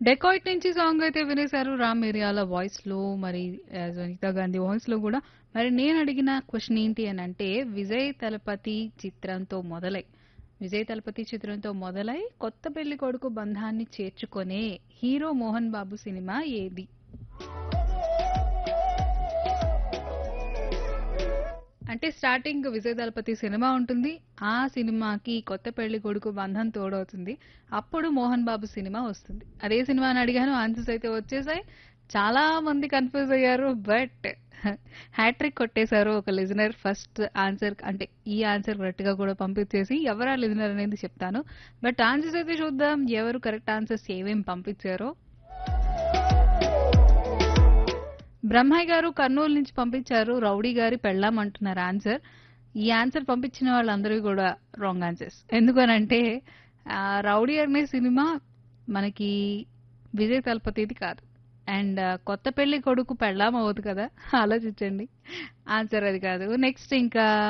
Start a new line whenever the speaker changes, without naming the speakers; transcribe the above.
dacoit నుంచి song అయితే వినేశారు రామ్ మిరియాల వాయిస్ లో మరి ఆ, సునీత గాంధీ వాయిస్ లో కూడా మరి నేను అడిగిన క్వశ్చన్ ఏంటి అని అంటే విజయ్ తలపతి చిత్రంతో మొదలై విజయ్ తలపతి చిత్రంతో మొదలై కొత్త పెళ్లి కొడుకు బంధాన్ని చేర్చుకొనే హీరో మోహన్ బాబు సినిమా ఏది అంటే స్టార్టింగ్ విజయ్ దళపతి సినిమా ఉంటుంది ఆ సినిమాకి కొత్త పెళ్లి కొడుకు బంధం తోడవుతుంది అప్పుడు మోహన్ బాబు సినిమా వస్తుంది అదే సినిమా అని అడిగాను ఆన్సర్స్ అయితే వచ్చేసాయి చాలా మంది కన్ఫ్యూజ్ అయ్యారు బట్ హ్యాట్రిక్ కొట్టేశారు ఒక లిజనర్ ఫస్ట్ ఆన్సర్ అంటే ఈ ఆన్సర్ కరెక్ట్ గా కూడా పంపించేసి ఎవరా లిజనర్ అనేది చెప్తాను బట్ ఆన్సర్స్ అయితే చూద్దాం ఎవరు కరెక్ట్ ఆన్సర్స్ ఏమేమి పంపించారో బ్రహ్మయ్య గారు కర్నూలు నుంచి పంపించారు రౌడీ గారి పెళ్ళాం అంటున్నారు ఆన్సర్ ఈ ఆన్సర్ పంపించిన వాళ్ళందరూ కూడా రాంగ్ ఆన్సర్స్ ఎందుకనంటే ఆ, రౌడీ అనే సినిమా మనకి విజయ్ తలపతిది కాదు అండ్ కొత్త పెళ్లి కొడుకు పెళ్ళాం అవ్వదు కదా ఆలోచించండి ఆన్సర్ అది కాదు నెక్స్ట్ ఇంకా